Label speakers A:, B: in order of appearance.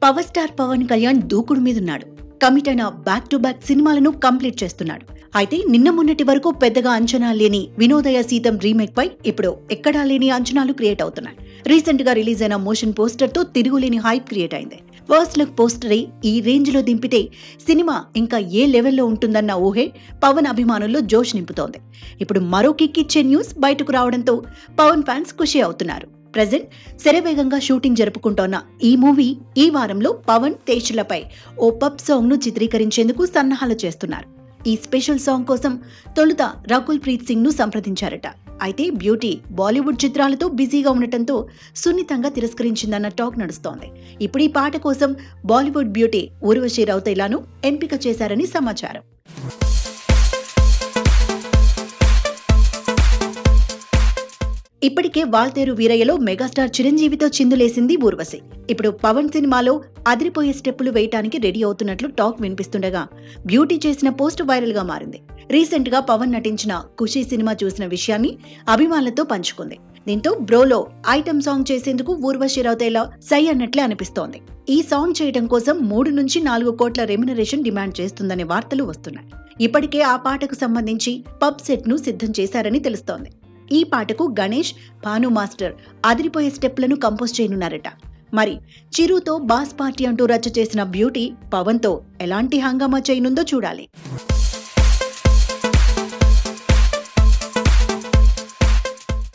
A: power star Pawan Kalyan దూకుడు మీదున్నాడు commit అయిన బ్యాక్ టు బ్యాక్ సినిమాలను కంప్లీట్ చేస్తున్నాడు అయితే నిన్న మొన్నటి వరకు పెద్దగా అంచనా లేని వినోదయ సీతం రీమేక్ పై ఇప్పుడు ఎక్కడా లేని అంచనాలు క్రియేట్ అవుతున్నాయి రీసెంట్ గా రిలీజ్ అయిన మోషన్ పోస్టర్ తో తిరుగులేని హైప్ క్రియేట్ అయింది ఫస్ట్ లుక్ పోస్టర్ ఈ రేంజ్ లో దింపితే సినిమా ఇంకా ఏ లెవెల్లో ఉంటుందన్న ఊహే పవన్ అభిమానుల్లో జోష్ నింపుతోంది ఇప్పుడు మరో కిక్ ఇచ్చే న్యూస్ బయటకు రావడంతో పవన్ ఫ్యాన్స్ ఖుషి అవుతున్నారు ప్రజెంట్ శరవేగంగా షూటింగ్ జరుపుకుంటోన్న ఈ మూవీ ఈ వారంలో పవన్ తేజులపై ఓ పబ్ సాంగ్ ను చిత్రీకరించేందుకు సన్నాహాలు చేస్తున్నారు ఈ స్పెషల్ సాంగ్ కోసం తొలుత రకుల్ ప్రీత్ సింగ్ ను సంప్రదించారట అయితే బ్యూటీ బాలీవుడ్ చిత్రాలతో బిజీగా ఉండటంతో సున్నితంగా తిరస్కరించిందన్న టాక్ నడుస్తోంది ఇప్పుడు ఈ పాట కోసం బాలీవుడ్ బ్యూటీ ఊర్వశి రౌతైలాను ఎంపిక చేశారని సమాచారం ఇప్పటికే వాల్తేరు వీరయ్యలో మెగాస్టార్ చిరంజీవితో చిందులేసింది ఊర్వశి ఇప్పుడు పవన్ సినిమాలో అదిరిపోయే స్టెప్పులు వేయటానికి రెడీ అవుతున్నట్లు టాక్ వినిపిస్తుండగా బ్యూటీ చేసిన పోస్ట్ వైరల్ గా మారింది రీసెంట్ గా పవన్ నటించిన ఖుషీ సినిమా చూసిన విషయాన్ని అభిమానులతో పంచుకుంది దీంతో బ్రోలో ఐటమ్ సాంగ్ చేసేందుకు ఊర్వశి రౌతేలా సై అన్నట్లే అనిపిస్తోంది ఈ సాంగ్ చేయడం కోసం మూడు నుంచి నాలుగు కోట్ల రెమ్యునరేషన్ డిమాండ్ చేస్తుందనే వార్తలు వస్తున్నాయి ఇప్పటికే ఆ పాటకు సంబంధించి పబ్ సెట్ ను సిద్ధం చేశారని తెలుస్తోంది ఈ పాటకు గణేష్ భాను మాస్టర్ అదిరిపోయే స్టెప్లను కంపోజ్ చేయనున్నారట మరి చిరుతో బాస్ పార్టీ అంటూ రచ్చ చేసిన బ్యూటీ పవన్తో ఎలాంటి హంగామా చేయనుందో చూడాలి